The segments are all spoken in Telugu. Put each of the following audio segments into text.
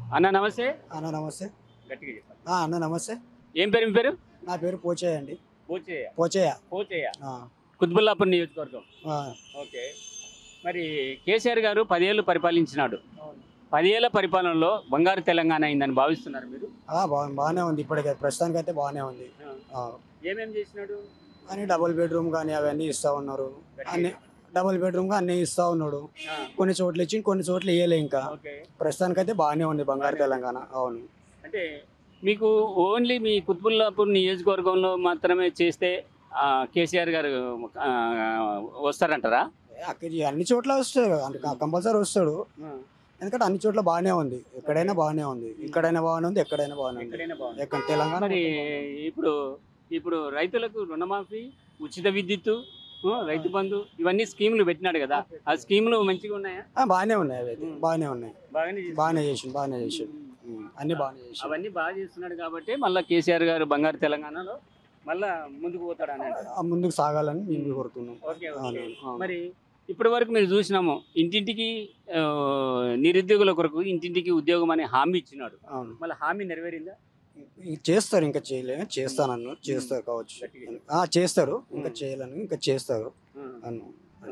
అన్న నమస్తే అన్న నమస్తే గట్టిగా చెప్పండి ఆ, అన్న నమస్తే ఏం పేరు మీ పేరు నా పేరు పోచయ్య అండి పోచేయ పోచయ్య పోచేయ ఆ, కుత్బుల్లాపూర్ నియోజకవర్గం ఆ, ఓకే మరి కేసీఆర్ గారు పదేళ్ళు పరిపాలించినాడు పదేళ్ల పరిపాలనలో బంగారు తెలంగాణ అయిందని భావిస్తున్నారు మీరు ఆ, బా బాగానే ఉంది ఇప్పటికే ప్రస్తుతానికి అయితే బాగానే ఉంది ఆ, ఏమేం చేసినాడు అని డబుల్ బెడ్రూమ్ కానీ అవన్నీ ఇస్తా ఉన్నారు అన్ని డబుల్ బెడ్రూమ్ అన్ని ఇస్తా ఉన్నాడు ఆ, కొన్ని చోట్ల ఇచ్చి కొన్ని చోట్ల ఇయ్యలే ఇంకా ఓకే ప్రస్తుతానికి అయితే బాగానే ఉంది బంగారు తెలంగాణ అవును అంటే మీకు ఓన్లీ మీ కుత్బుల్లాపూర్ నియోజకవర్గంలో మాత్రమే చేస్తే ఆ, కేసీఆర్ గారు ఆ, వస్తారంటారా అక్కడ అన్ని చోట్ల వస్తాడు కంపల్సరీ వస్తాడు ఎందుకంటే అన్ని చోట్ల బాగానే ఉంది ఎక్కడైనా బాగానే ఉంది ఇక్కడైనా బాగానే ఉంది ఎక్కడైనా బాగానే ఉంది ఎక్కడైనా బాగుంది ఎక్కడ తెలంగాణ మరి ఇప్పుడు ఇప్పుడు రైతులకు రుణమాఫీ ఉచిత విద్యుత్తు ఆ, రైతు బంధు ఇవన్నీ స్కీములు పెట్టినాడు కదా ఆ స్కీములు మంచిగా ఉన్నాయా ఆ, బాగానే ఉన్నాయి అవి అయితే బాగానే ఉన్నాయి బాగానే చేస్తున్నాడు. బాగానే చేసిండు బాగానే చేసిండు ఉమ్, అన్ని బాగానే చేసిండు అవన్నీ బాగా చేస్తున్నాడు కాబట్టి మళ్ళీ కేసీఆర్ గారు బంగారు తెలంగాణలో మళ్ళా ముందుకు పోతాడు అని అంటారు. ఆ, ముందుకు సాగాలని మేము కోరుతున్నాం ఓకే ఓకే అవును, అవును. మరి ఇప్పటి వరకు మీరు చూసినాము ఇంటింటికి ఆ, నిరుద్యోగుల కొరకు ఇంటింటికి ఉద్యోగం అనే హామీ ఇచ్చినాడు అవును మళ్ళీ హామీ నెరవేరిందా ఇంక చేస్తారు ఇంకా చేయలే చేస్తానన్ను చేస్తారు కావచ్చు ఆ, చేస్తారు ఇంకా చేయాలని ఇంకా చేస్తారు అన్ను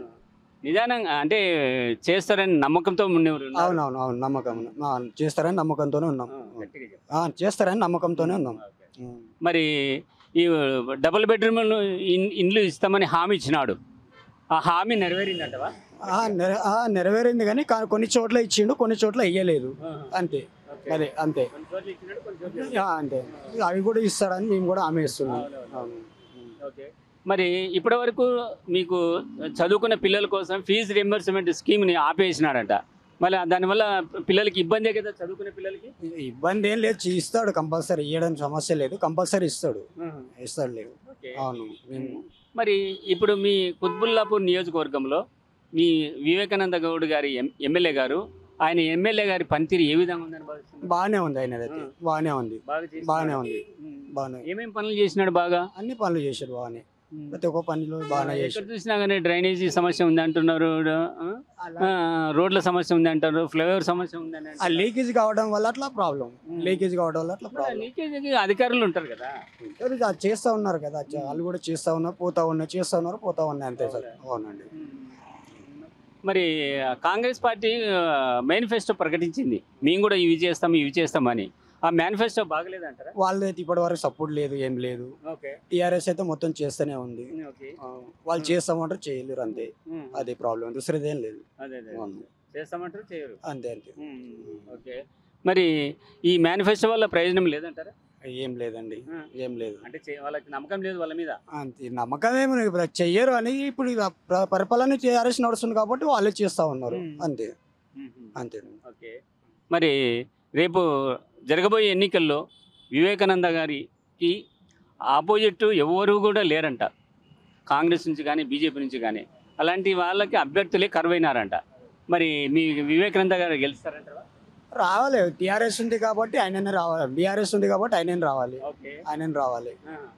నిదానంగా అంటే చేస్తారని నమ్మకంతో ఉన్నవారు ఉన్నారు. అవునవును అవును నమ్మకం ఆ, చేస్తారని నమ్మకంతోనే ఉన్నాం ఆ, గట్టిగా చెప్పు. ఆ, చేస్తారని నమ్మకంతోనే ఉన్నాం ఓకే. ఉమ్. మరి ఈ డబుల్ బెడ్రూమ్ ఇండ్లు ఇస్తామని హామీ ఇచ్చినాడు ఆ హామీ నెరవేరిందంటవా ఆ, నెర- ఆ, నెరవేరింది కానీ కా- కొన్ని చోట్ల ఇచ్చిండు కొన్ని చోట్ల ఇయ్యలేదు అంతే అదే అంతే కొన్ని చోట్ల ఇచ్చినాడు, కొన్ని చోట్ల ఆ, అంతే అవి కూడా ఇస్తారని మేము కూడా హామీ ఇస్తున్నాం అవును ఉమ్. ఓకే మరి ఇప్పటి వరకు మీకు చదువుకున్న పిల్లల కోసం ఫీజు రియంబర్స్మెంట్ స్కీమ్ని ఆపేసినాడంట మళ్ళీ దానివల్ల పిల్లలకి ఇబ్బందే కదా చదువుకునే పిల్లలకి ఇబ్బంది ఏం లేదు చీ- ఇస్తాడు కంపల్సరీ ఇవ్వడం సమస్య లేదు కంపల్సరీ ఇస్తాడు ఇస్తాడు లేదు ఓకే అవును మేము మరి ఇప్పుడు మీ కుత్బుల్లాపూర్ నియోజకవర్గంలో మీ వివేకానంద గౌడ్ గారి ఎం- ఎమ్మెల్యే గారు ఆయన ఎమ్మెల్యే గారి పనితీరు ఏ విధంగా ఉందని భావిస్తున్నారు బాగానే ఉంది ఆయన అయితే బాగానే ఉంది బాగా చేసినాడా? బాగానే ఉంది ఉమ్. బాగానే ఏమేం పనులు చేసినాడు బాగా అన్ని పనులు చేశాడు బాగానే ప్రతి ఒక్క పనిలో బాగానే ఎక్కడ చేశాడు చూసినా కానీ డ్రైనేజీ సమస్య ఉంది అంటున్నారు ఆ? ఆ, రోడ్ల సమస్య ఉంది అంటారు ఫ్లైఓవర్ సమస్య ఉంది అని ఆ అంటారు. లీకేజ్ కావడం వల్ల అట్లా ప్రాబ్లం లీకేజ్ కావడం వల్ల అట్లా మరి ప్రాబ్లం లీకేజీకి అధికారులు ఉంటారు కదా అది చేస్తా ఉన్నారు కదా చ- వాళ్ళు కూడా చేస్తా ఉన్నారు పోతా ఉన్నారు చేస్తా ఉన్నారు పోతా ఉన్నాయి అంతే సార్ అవునండి మరి ఆ, కాంగ్రెస్ పార్టీ మేనిఫెస్టో ప్రకటించింది మేము కూడా ఇవి చేస్తాం ఇవి చేస్తామని ఆ మేనిఫెస్టో బాగలేదంటారా వాళ్ళైతే ఇప్పటి వరకు సపోర్ట్ లేదు ఏం లేదు ఓకే టీఆర్ఎస్ అయితే మొత్తం చేస్తూనే ఉంది ఓకే ఆ, వాళ్ళు చేస్తామంటారు చేయలేరు అంతే అదే ప్రాబ్లం దూసరేది ఏం లేదు అదే అదే అవును. చేస్తామంటారు చేయరు అంతే అంతే ఓకే మరి ఈ మేనిఫెస్టో వల్ల ప్రయోజనం లేదంటారా ఏం లేదండి ఆ. ఏం లేదు అంటే చే- వాళ్ళకి నమ్మకం లేదు వాళ్ళ మీద అంతే నమ్మకం ఏమి లేదు. ఇప్పుడు చెయ్యరు అని ఇప్పుడు ఇక ప్ర- పరిపాలన టీఆర్ఎస్ నడుస్తుంది కాబట్టి వాళ్ళే చేస్తా ఉన్నారు మ్మ్. అంతే అంతే ఓకే మరి రేపు జరగబోయే ఎన్నికల్లో వివేకానంద గారికి ఆపోజిట్ ఎవరు కూడా లేరంట కాంగ్రెస్ నుంచి కానీ బీజేపీ నుంచి కానీ అలాంటి వాళ్ళకి అభ్యర్థులే కరువైనారంట మరి మీ వివేకానంద గారు గెలుస్తారంటారా రావాలి టీఆర్ఎస్ ఉంది కాబట్టి ఆయననే రావాలి బీఆర్ఎస్ ఉంది కాబట్టి ఆయననే రావాలి ఓకే ఆయననే రావాలి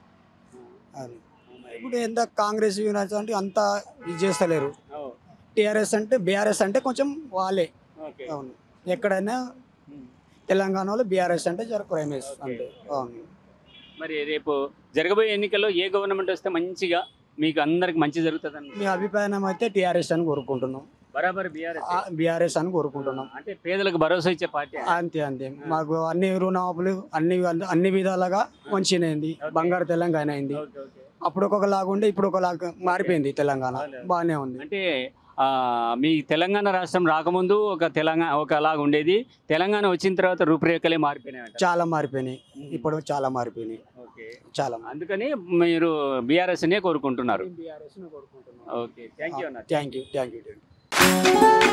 అని ఇప్పుడు ఎంత కాంగ్రెస్ యూనిట్ అంటే అంత ఇది చేస్తలేరు టీఆర్ఎస్ అంటే బీఆర్ఎస్ అంటే కొంచెం వాళ్ళే ఓకే అవును ఎక్కడైనా తెలంగాణలో బీఆర్ఎస్ అంటే జర ప్రైమేస్ అంటే అవును మరి రేపు జరగబోయే ఎన్నికల్లో ఏ గవర్నమెంట్ వస్తే మంచిగా మీకు అందరికి మంచి జరుగుతుందని మీ అభిప్రాయం అయితే టీఆర్ఎస్ అని కోరుకుంటున్నాం బరాబర్ బీఆర్ఎస్ బీఆర్ఎస్ అని కోరుకుంటున్నాం అంటే పేదలకు భరోసా ఇచ్చే పార్టీ అంతే అంతే మాకు అన్ని రుణాపులు అన్ని అన్ని విధాలుగా మంచినైంది బంగారు తెలంగాణ అయింది ఓకే ఓకే అప్పుడు ఒకలాగా ఉండే ఇప్పుడు ఒకలాగా మారిపోయింది తెలంగాణ బాగానే ఉంది అంటే ఆ, మీ తెలంగాణ రాష్ట్రం రాకముందు ఒక తెలంగాణ ఒకలాగా ఉండేది తెలంగాణ వచ్చిన తర్వాత రూపురేఖలే మారిపోయినాయి చాలా మారిపోయినాయి ఇప్పుడు చాలా మారిపోయినాయి ఓకే చాలా అందుకని మీరు బీఆర్ఎస్నే కోరుకుంటున్నారు బీఆర్ఎస్ కోరుకుంటున్నాం ఓకే థ్యాంక్ యూ అన్న థ్యాంక్ యూ థ్యాంక్ యూ